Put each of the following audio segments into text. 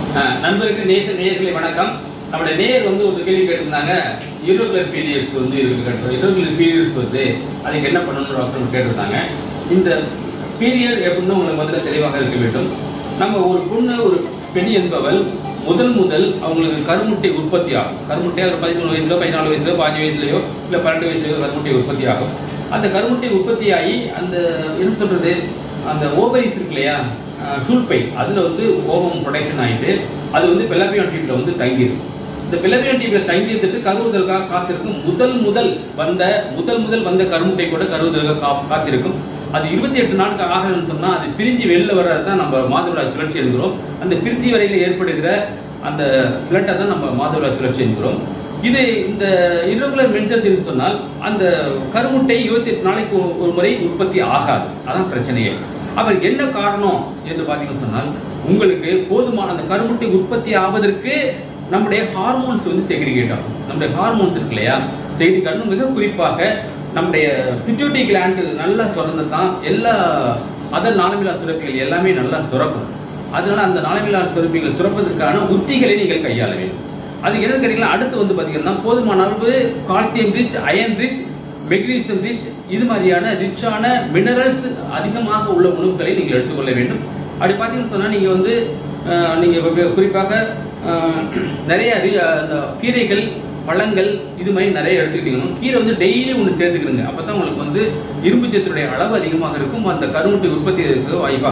அஹ், நண்பருக்கு நேற்று நேயர்களே வணக்கம் நம்முடைய நேயர் வந்து ஒரு கேள்வி கேட்டிருந்தாங்க irregular பீரியட்ஸ் வந்து இருக்கு கேட்டோம் irregular பீரியட்ஸ் வந்து அதுக்கு என்ன பண்ணணும்னு டாக்டர் கேட்டிருந்தாங்க இந்த பீரியட் எப்படின்னு உங்களுக்கு முதல்ல தெளிவாக இருக்க வேண்டும் நம்ம ஒரு பொண்ணு ஒரு பெண் என்பவள் முதல் முதல் அவங்களுக்கு கருமுட்டை உற்பத்தி ஆகும் கருமுட்டையாக ஒரு பதிமூணு வயசுலயோ பதினாலு வயசுலயோ பாஞ்சு வயசுலயோ இல்லை பன்னெண்டு வயசுலயோ கருமுட்டை உற்பத்தி ஆகும் அந்த கருமுட்டை உற்பத்தியாகி அந்த என்ன சொல்றது அந்த ஓவரிஸ் இருக்கு இல்லையா சூழ்பை அதுல வந்து ஓவம் ப்ரொடக்ஷன் ஆயிட்டு அது வந்து பெலபியான் டியூப்ல வந்து தங்கிடும் இந்த பிளவியன் டியூப்ல தங்கி இருந்துட்டு கருவுதலுக்காக காத்திருக்கும் முதல் முதல் வந்த முதல் முதல் வந்த கருமுட்டை கூட கருவுதலுக்காக கா காத்திருக்கும் அது இருபத்தி எட்டு நாளுக்கு ஆகணும்னு சொன்னா அது பிரிஞ்சு வெளில வர்றது தான் நம்ம மாதவிடாய் சுழற்சி என்கிறோம் அந்த பிரிஞ்சி வரையில ஏற்படுகிற அந்த பிளட்டை தான் நம்ம மாதவிடாய் சுழற்சி என்கிறோம் இது இந்த irregular menses சொன்னால் அந்த கருமுட்டை இருபத்தி எட்டு நாளைக்கு ஒரு- ஒரு முறை உற்பத்தி ஆகாது அதான் பிரச்சனையே அப்ப என்ன காரணம் என்று பார்த்தீங்கன்னு சொன்னால் உங்களுக்கு போதுமான அந்த கருமுட்டை உற்பத்தி ஆவதற்கு நம்முடைய ஹார்மோன்ஸ் வந்து செக்ரிகேட் ஆகும் நம்முடைய ஹார்மோன்ஸ் இருக்கு இல்லையா செக்ரிகேட் ஆகும் மிக குறிப்பாக நம்முடைய பிட்யூட்டி கிளாண்ட் நல்லா சுரந்து தான் எல்லா அதர் நாளமில்லா சுரப்பிகள் எல்லாமே நல்லா சுரக்கும் அதனால அந்த நாளமில்லா சுரப்பிகள் சுரப்பதற்கான உத்திகளை நீங்கள் கையாள வேண்டும் அது என்னன்னு கேட்டீங்கன்னா அடுத்து வந்து பாத்தீங்கன்னா போதுமான அளவு calcium rich iron rich magnesium rich இது மாதிரியான ரிச்சான மினரல்ஸ் அதிகமாக உள்ள உணவுகளை நீங்கள் எடுத்துக்கொள்ள வேண்டும் அப்படி பார்த்தீங்கன்னு சொன்னா நீங்க வந்து அஹ், நீங்க கு- குறிப்பாக அஹ், நிறைய ரி- அந்த கீரைகள் பழங்கள் இது மாதிரி நிறைய எடுத்துக்கிட்டீங்கன்னா கீரை வந்து டெய்லி ஒன்று சேர்த்துக்கிறீங்க அப்பதான் உங்களுக்கு வந்து இரும்பு சத்துடைய அளவு அதிகமாக இருக்கும் அந்த கருமுட்டை உற்பத்தி இருக்க வாய்ப்பாக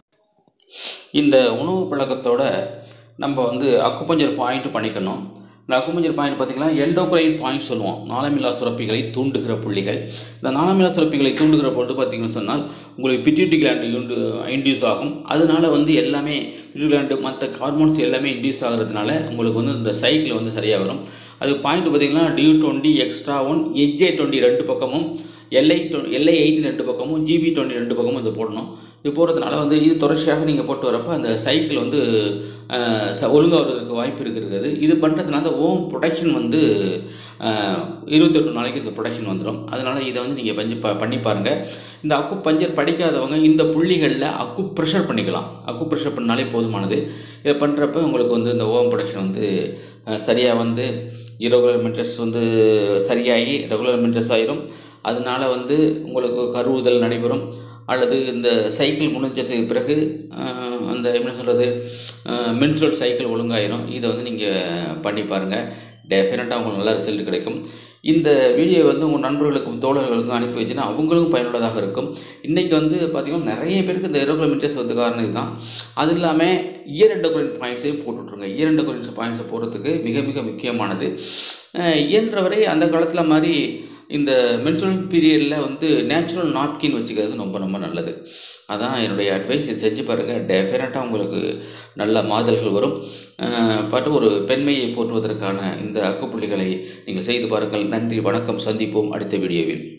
இந்த உணவு பழக்கத்தோட நம்ம வந்து அக்குப்பஞ்சர் பாயிண்ட் பண்ணிக்கணும் இந்த அக்குப்பஞ்சர் பாயிண்ட் பார்த்திங்கன்னா எண்டோக்ரைன் பாயிண்ட் சொல்லுவோம் நாளமில்லா சுரப்பிகளை தூண்டுகிற புள்ளிகள் இந்த நாளமில்லா சுரப்பிகளை தூண்டுகிற பொழுது பார்த்திங்கன்னு சொன்னால் உங்களுக்கு பிட்யூட்டி கிளாண்டு இண்டு இன்டியூஸ் ஆகும் அதனால வந்து எல்லாமே பிட்யூட்டி கிளாண்டு மற்ற ஹார்மோன்ஸ் எல்லாமே இன்டியூஸ் ஆகிறதுனால உங்களுக்கு வந்து இந்த சைக்கிள் வந்து சரியாக வரும் அது பாயிண்ட் பார்த்திங்கன்னா டியூ டுவெண்ட்டி எக்ஸ்ட்ரா ஒன் எஜ்ஜே டுவெண்ட்டி ரெண்டு பக்கமும் எல்ஐ டொ எல்ஐ எயிட்டி ரெண்டு பக்கமும் ஜிபி டுவெண்ட்டி ரெண்டு பக்கமும் இது போடணும் இது போடுறதுனால வந்து இது தொடர்ச்சியாக நீங்கள் போட்டு வரப்போ அந்த சைக்கிள் வந்து அஹ், ச- ஒழுங்கா வருவதற்கு வாய்ப்பு இருக்கிறது இது பண்ணுறதுனால அந்த ஓம் ப்ரொடக்ஷன் வந்து அஹ், இருபத்தெட்டு நாளைக்கு இந்த ப்ரொடக்ஷன் வந்துடும் அதனால் இதை வந்து நீங்கள் பஞ்சு ப பண்ணி பாருங்கள் இந்த அக்கு பஞ்சர் படிக்காதவங்க இந்த புள்ளிகளில் அக்கு ப்ரெஷர் பண்ணிக்கலாம் அக்கு ப்ரெஷர் பண்ணாலே போதுமானது இதை பண்ணுறப்ப உங்களுக்கு வந்து இந்த ஓம் ப்ரொடக்ஷன் வந்து சரியாக வந்து இரகுலர் மென்டஸ் வந்து சரியாகி ரெகுலர் மென்டஸ் ஆயிரும் அதனால வந்து உங்களுக்கு கருவுதல் நடைபெறும் அல்லது இந்த சைக்கிள் முடிஞ்சதுக்கு பிறகு அஹ், அந்த என்ன சொல்கிறது மென்சுரல் சைக்கிள் ஒழுங்காயிரும் இதை வந்து நீங்கள் பண்ணி பாருங்கள் டெஃபினட்டாக உங்களுக்கு நல்ல ரிசல்ட் கிடைக்கும் இந்த வீடியோ வந்து உங்கள் நண்பர்களுக்கும் தோழர்களுக்கும் அனுப்பி வச்சுன்னா அவங்களுக்கும் பயனுள்ளதாக இருக்கும் இன்றைக்கி வந்து பார்த்திங்கன்னா நிறைய பேருக்கு இந்த இரகுலர் மென்டஸ் வந்து காரணம் இதுதான் அது இல்லாமல் இயர் எண்டோக்ரைன் பாயிண்ட்ஸையும் போட்டுட்ருங்க இயர் எண்டோக்ரைன் பாயிண்ட்ஸை போடுறதுக்கு மிக மிக முக்கியமானது அஹ், இயன்றவரை அந்த காலத்தில் மாதிரி இந்த மென்சுரல் பீரியடில் வந்து நேச்சுரல் நாப்கின் வச்சுக்கிறது ரொம்ப ரொம்ப நல்லது அதான் என்னுடைய அட்வைஸ் இது செஞ்சு பாருங்கள் டெஃபினட்டாக உங்களுக்கு நல்ல மாதல்கள் வரும் அஹ், பாட்டு ஒரு பெண்மையை போற்றுவதற்கான இந்த அக்குப்புள்ளிகளை நீங்கள் செய்து பாருங்கள் நன்றி வணக்கம் சந்திப்போம் அடுத்த வீடியோவில்